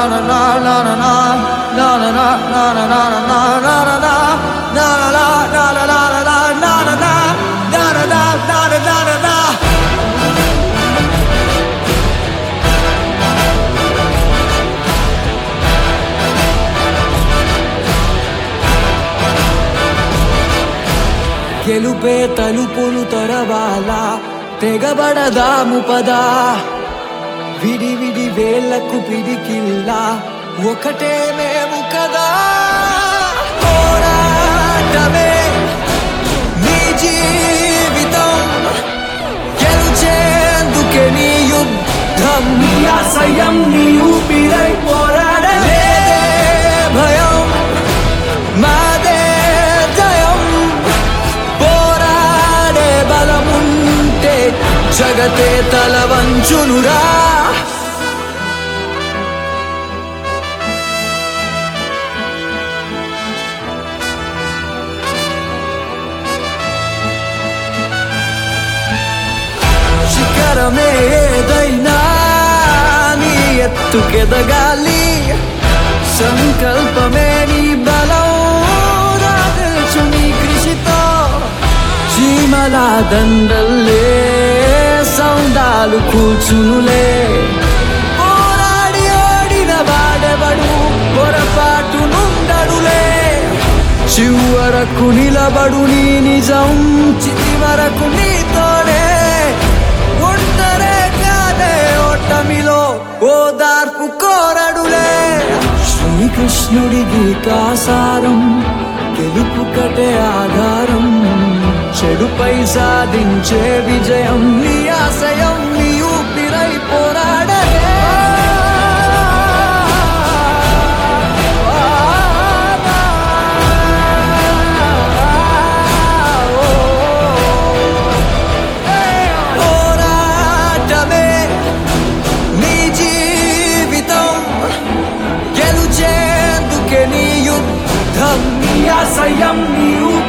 గెలుపే తలుపులు తరవాలా తెగబడదాము పదా విడి విడి వేళ్లకు పిడికిల్లా ఒకటే మేము కదా పోరాటమే నీ జీవితం గెలిచేందుకే నీ యుద్ధం నీ ఆశయం నీ ఊపిరై పోరాడలే భయం మాదే జయం పోరాడే బలముంటే జగతే తల వంచునురా శిఖరమే ఏదైనా నీ ఎత్తుకెదగాలి సంకల్పమే నీ బలం నా తెలుసు నీ కృషితో చీమల దండల్లే సౌందాలు కూర్చునులే పోరాడి ఓడిన వాడెవడు పొరపాటు నుండడులే చివరకు నిలబడు నీ నిజం చితి వరకు నీతోనే ఒంటరే కాదే ఓటమిలో ఓదార్పు కోరడులే శ్రీకృష్ణుడి గీతాసారం గెలుపు కటే ఆధారం చెడుపై సాధించే విజయం నీ ఆశయం నీ ఊపిరై పోరాడలే పోరాటమే నీ జీవితం గెలుచేందుకే నీ యుద్ధం నీ ఆశయం నీ